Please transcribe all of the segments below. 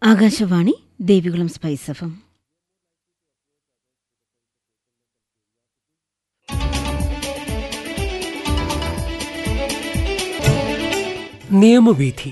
Akashvani Devikulam spice FM നിയമവീഥി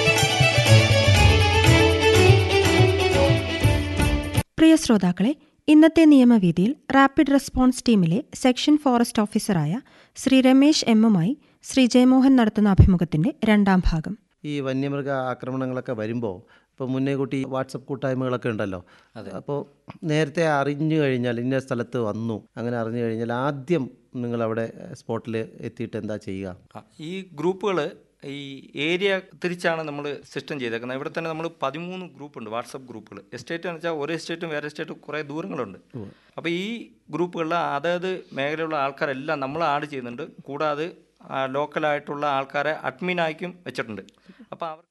പ്രിയ ശ്രോതാക്കളെ ഇന്നത്തെ നിയമവീതിയിൽ റാപ്പിഡ് റെസ്പോൺസ് ടീമിലെ സെക്ഷൻ ഫോറസ്റ്റ് ഓഫീസറായ ശ്രീ രമേശ് എമ്മുമായി ശ്രീ ജയമോഹൻ നടത്തുന്ന അഭിമുഖത്തിന്റെ രണ്ടാം ഭാഗം ഈ വന്യമൃഗ ആക്രമണങ്ങളൊക്കെ വരുമ്പോൾ ഇപ്പോൾ മുന്നേ കൂട്ടി വാട്സപ്പ് കൂട്ടായ്മകളൊക്കെ ഉണ്ടല്ലോ അപ്പോൾ നേരത്തെ അറിഞ്ഞു കഴിഞ്ഞാൽ ഇന്ന സ്ഥലത്ത് വന്നു അങ്ങനെ അറിഞ്ഞു കഴിഞ്ഞാൽ ആദ്യം നിങ്ങൾ അവിടെ സ്പോട്ടിൽ എത്തിയിട്ട് എന്താ ചെയ്യുക ആ, ഈ ഗ്രൂപ്പുകൾ ഈ ഏരിയ തിരിച്ചാണ് നമ്മൾ സിസ്റ്റം ചെയ്തേക്കുന്നത് ഇവിടെ തന്നെ നമ്മൾ പതിമൂന്ന് ഗ്രൂപ്പുണ്ട് വാട്സപ്പ് ഗ്രൂപ്പുകൾ എസ്റ്റേറ്റ് എന്ന് വെച്ചാൽ ഒരു എസ്റ്റേറ്റും വേറെ എസ്റ്റേറ്റും കുറേ ദൂരങ്ങളുണ്ട് അപ്പോൾ ഈ ഗ്രൂപ്പുകളിൽ അതായത് മേഖലയിലുള്ള ആൾക്കാരെല്ലാം നമ്മൾ ആഡ് ചെയ്യുന്നുണ്ട് കൂടാതെ ആ, ലോക്കലായിട്ടുള്ള ആൾക്കാരെ അഡ്മിനായിക്കും വെച്ചിട്ടുണ്ട് അപ്പോൾ അവർ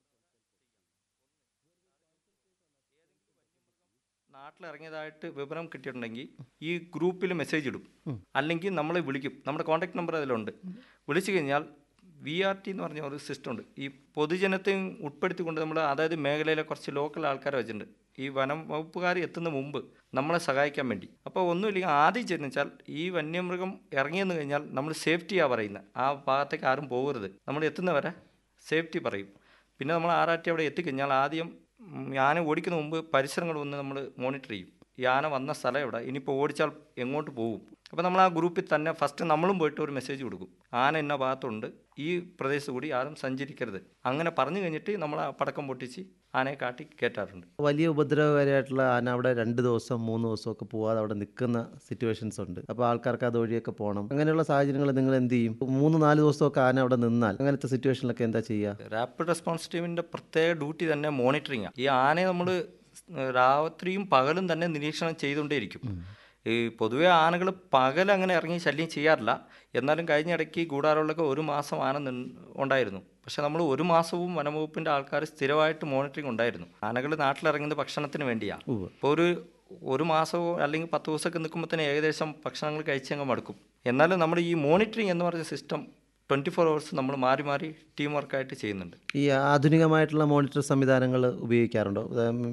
നാട്ടിലിറങ്ങിയതായിട്ട് വിവരം കിട്ടിയിട്ടുണ്ടെങ്കിൽ ഈ ഗ്രൂപ്പിൽ മെസ്സേജ് ഇടും അല്ലെങ്കിൽ നമ്മളെ വിളിക്കും നമ്മുടെ കോൺടാക്ട് നമ്പർ അതിലുണ്ട് വിളിച്ചു കഴിഞ്ഞാൽ വി ആർ ടി എന്ന് പറഞ്ഞ ഒരു സിസ്റ്റം ഉണ്ട് ഈ പൊതുജനത്തെയും ഉൾപ്പെടുത്തിക്കൊണ്ട് നമ്മൾ അതായത് മേഖലയിലെ കുറച്ച് ലോക്കൽ ആൾക്കാരെ വെച്ചിട്ടുണ്ട് ഈ വനം വകുപ്പുകാർ എത്തുന്ന മുമ്പ് നമ്മളെ സഹായിക്കാൻ വേണ്ടി അപ്പോൾ ഒന്നുമില്ലെങ്കിൽ ആദ്യം ചെയ്യുന്ന വെച്ചാൽ ഈ വന്യമൃഗം ഇറങ്ങിയെന്ന് കഴിഞ്ഞാൽ നമ്മൾ സേഫ്റ്റിയാണ് പറയുന്നത് ആ ഭാഗത്തേക്ക് ആരും പോകരുത് നമ്മൾ എത്തുന്നവരെ സേഫ്റ്റി പറയും പിന്നെ നമ്മൾ ആറാട്ടി അവിടെ എത്തിക്കഴിഞ്ഞാൽ ആദ്യം ഉം, ആന ഓടിക്കുന്ന മുമ്പ് പരിസരങ്ങൾ ഒന്ന് നമ്മൾ മോണിറ്റർ ചെയ്യും ഈ ആന വന്ന സ്ഥലം എവിടെ ഇനിയിപ്പോൾ ഓടിച്ചാൽ എങ്ങോട്ട് പോകും അപ്പോൾ നമ്മൾ ആ ഗ്രൂപ്പിൽ തന്നെ ഫസ്റ്റ് നമ്മളും പോയിട്ട് ഒരു മെസ്സേജ് കൊടുക്കും ആന ഇന്ന ഭാഗത്തുണ്ട് ഈ പ്രദേശത്ത് കൂടി ആരും സഞ്ചരിക്കരുത് അങ്ങനെ പറഞ്ഞു കഴിഞ്ഞിട്ട് നമ്മൾ ആ പടക്കം പൊട്ടിച്ച് ആനയെ കാട്ടി കയറ്റാറുണ്ട് വലിയ ഉപദ്രവകാരിയായിട്ടുള്ള ആന അവിടെ രണ്ട് ദിവസം മൂന്ന് ദിവസം ഒക്കെ പോവാതെ അവിടെ നിൽക്കുന്ന സിറ്റുവേഷൻസ് ഉണ്ട് അപ്പോൾ ആൾക്കാർക്ക് അതുവഴിയൊക്കെ പോകണം അങ്ങനെയുള്ള സാഹചര്യങ്ങൾ നിങ്ങൾ എന്ത് ചെയ്യും മൂന്ന് നാല് ദിവസമൊക്കെ ആന അവിടെ നിന്നാൽ അങ്ങനത്തെ സിറ്റുവേഷനിലൊക്കെ എന്താ ചെയ്യുക റാപ്പിഡ് റെസ്പോൺസ് ടീമിൻ്റെ പ്രത്യേക ഡ്യൂട്ടി തന്നെ മോണിറ്ററിങ് ആണ് ഈ ആനയെ നമ്മൾ രാത്രിയും പകലും തന്നെ നിരീക്ഷണം ചെയ്തുകൊണ്ടേയിരിക്കും ഈ പൊതുവെ ആനകൾ പകൽ അങ്ങനെ ഇറങ്ങി ശല്യം ചെയ്യാറില്ല എന്നാലും കഴിഞ്ഞ ഇടയ്ക്ക് ഗൂഢാലോചനയൊക്കെ ഒരു മാസം ആന നിന്ന് ഉണ്ടായിരുന്നു പക്ഷെ നമ്മൾ ഒരു മാസവും വനംവകുപ്പിൻ്റെ ആൾക്കാർ സ്ഥിരമായിട്ട് മോണിറ്ററിങ് ഉണ്ടായിരുന്നു ആനകൾ നാട്ടിലിറങ്ങുന്നത് ഭക്ഷണത്തിന് വേണ്ടിയാണ് ഇപ്പോൾ ഒരു ഒരു മാസമോ അല്ലെങ്കിൽ പത്ത് ദിവസമൊക്കെ നിൽക്കുമ്പോൾ തന്നെ ഏകദേശം ഭക്ഷണങ്ങൾ കഴിച്ചങ്ങ് മടുക്കും എന്നാലും നമ്മൾ ഈ മോണിറ്ററിങ് എന്ന് പറഞ്ഞ സിസ്റ്റം ട്വൻറ്റി ഫോർ അവേഴ്സ് നമ്മൾ മാറി മാറി ടീം വർക്കായിട്ട് ചെയ്യുന്നുണ്ട് ഈ ആധുനികമായിട്ടുള്ള മോണിറ്റർ സംവിധാനങ്ങൾ ഉപയോഗിക്കാറുണ്ടോ ഉദാഹരണം